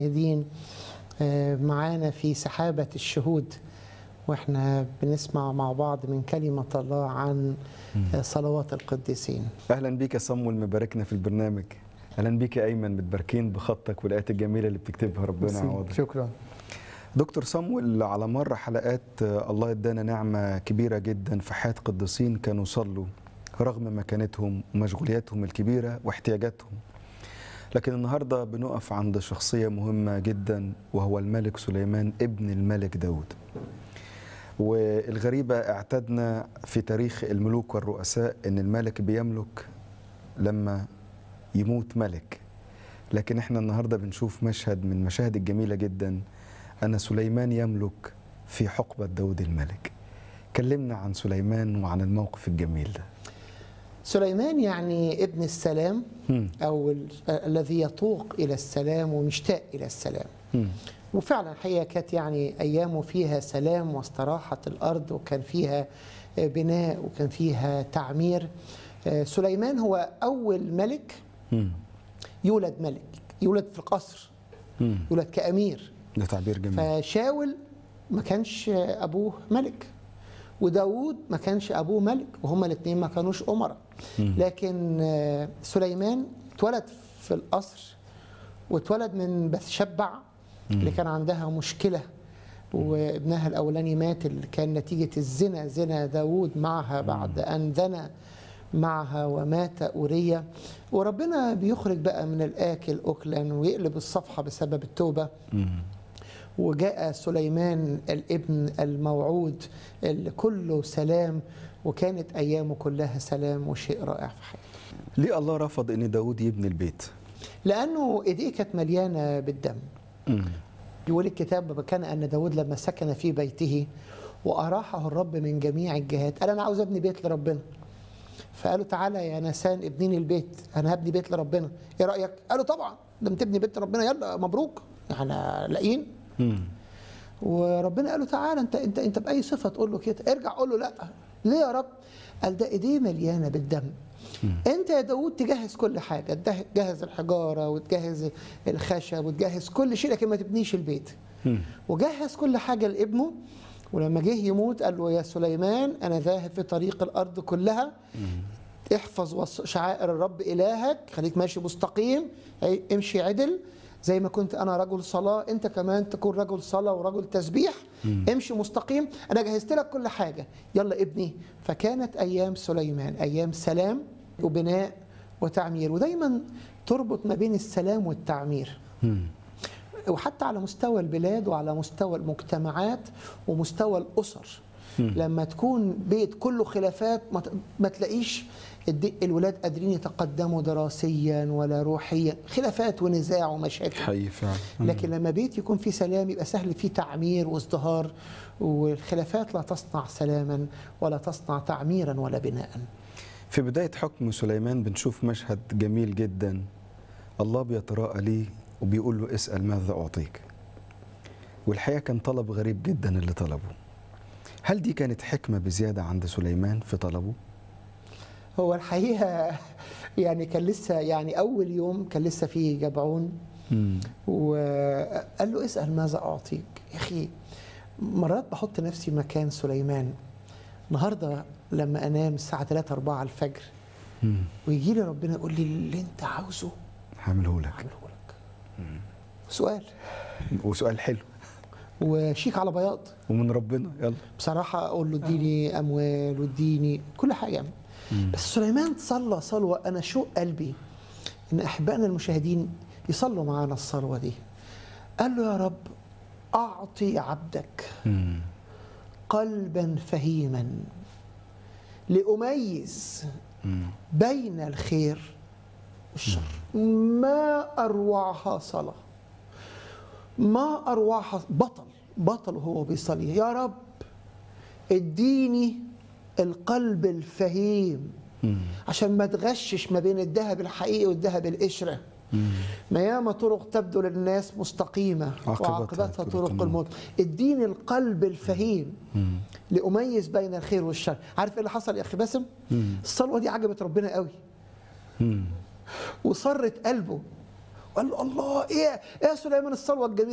دين معانا في سحابة الشهود واحنا بنسمع مع بعض من كلمة الله عن صلوات القديسين اهلا بيك يا صموel مباركنا في البرنامج اهلا بيك يا ايمن متباركين بخطك والايات الجميله اللي بتكتبها ربنا يعوضك شكرا دكتور صموel على مر حلقات الله ادانا نعمه كبيره جدا في حياه قديسين كانوا صلوا رغم مكانتهم ومشغولياتهم الكبيره واحتياجاتهم لكن النهارده بنقف عند شخصيه مهمه جدا وهو الملك سليمان ابن الملك داود والغريبه اعتدنا في تاريخ الملوك والرؤساء ان الملك بيملك لما يموت ملك لكن احنا النهارده بنشوف مشهد من المشاهد الجميله جدا ان سليمان يملك في حقبه داود الملك كلمنا عن سليمان وعن الموقف الجميل ده سليمان يعني ابن السلام مم. أو ال- الذي يطوق إلى السلام ومشتاق إلى السلام مم. وفعلا الحقيقة كانت يعني أيامه فيها سلام واستراحة الأرض وكان فيها بناء وكان فيها تعمير سليمان هو أول ملك مم. يولد ملك يولد في القصر مم. يولد كأمير ده تعبير جميل فشاول ما كانش أبوه ملك وداود ما كانش أبوه ملك وهما الاثنين ما كانوش أمراء لكن آه، سليمان اتولد في القصر واتولد من بثشبع اللي كان عندها مشكلة وابنها الأولاني مات اللي كان نتيجة الزنا زنا داود معها بعد أن زنى معها ومات أوريا وربنا بيخرج بقى من الآكل أكلا ويقلب الصفحة بسبب التوبة مم. وجاء سليمان الابن الموعود اللي كله سلام وكانت أيامه كلها سلام وشيء رائع في حياته ليه الله رفض ان داود يبني البيت لأنه إيديه كانت مليانة بالدم مم. يقول الكتاب كان أن داود لما سكن في بيته وأراحه الرب من جميع الجهات قال أنا عاوز أبني بيت لربنا فقالوا تعالى يا نسان ابنيني البيت أنا هبني بيت لربنا إيه رأيك؟ قالوا طبعا لما تبني بيت لربنا يلا مبروك احنا لاقيين مم. وربنا قال له تعالى انت انت انت باي صفه تقول له كده ارجع قول له لا ليه يا رب قال ده ايديه مليانه بالدم انت يا داود تجهز كل حاجه تجه- تجهز الحجاره وتجهز الخشب وتجهز كل شيء لكن ما تبنيش البيت مم. وجهز كل حاجه لابنه ولما جه يموت قال له يا سليمان انا ذاهب في طريق الارض كلها احفظ وص- شعائر الرب الهك خليك ماشي مستقيم اي- امشي عدل زي ما كنت انا رجل صلاه انت كمان تكون رجل صلاه ورجل تسبيح امشي مستقيم انا جهزت لك كل حاجه يلا ابني فكانت ايام سليمان ايام سلام وبناء وتعمير ودايما تربط ما بين السلام والتعمير مم. وحتى على مستوى البلاد وعلى مستوى المجتمعات ومستوى الاسر لما تكون بيت كله خلافات ما, ت- ما تلاقيش الد- الولاد قادرين يتقدموا دراسيا ولا روحيا خلافات ونزاع ومشاكل حقيقي فعلا مم. لكن لما بيت يكون فيه سلام يبقى سهل فيه تعمير وازدهار والخلافات لا تصنع سلاما ولا تصنع تعميرا ولا بناء في بداية حكم سليمان بنشوف مشهد جميل جدا الله بيتراءى ليه وبيقول له اسأل ماذا أعطيك والحقيقة كان طلب غريب جدا اللي طلبه هل دي كانت حكمة بزيادة عند سليمان في طلبه؟ هو الحقيقه يعني كان لسه يعني اول يوم كان لسه فيه جبعون مم. وقال له اسأل ماذا أعطيك يا أخي مرات بحط نفسي مكان سليمان النهاردة لما أنام الساعة 3 4 الفجر مم. ويجي لي ربنا يقول لي اللي أنت عاوزه هعمله لك أعمله لك سؤال وسؤال حلو وشيك على بياض ومن ربنا يلا بصراحة أقول له اديني أموال واديني كل حاجة بس سليمان صلى صلوة أنا شوق قلبي إن أحبائنا المشاهدين يصلوا معانا الصلوة دي قال له يا رب أعطي عبدك مم. قلبا فهيما لأميز مم. بين الخير والشر ما أروعها صلاة ما أروعها بطل بطل وهو بيصلي يا رب اديني القلب الفهيم مم. عشان ما تغشش ما بين الذهب الحقيقي والذهب القشره مم. ما ياما طرق تبدو للناس مستقيمة عاقبتها وعاقبتها طرق طرق الموت. الموت اديني القلب الفهيم مم. لأميز بين الخير والشر عارف ايه اللي حصل يا أخي باسم مم. الصلوة دي عجبت ربنا قوي مم. وصرت قلبه قال له الله ايه ايه يا سليمان الثروه الجميله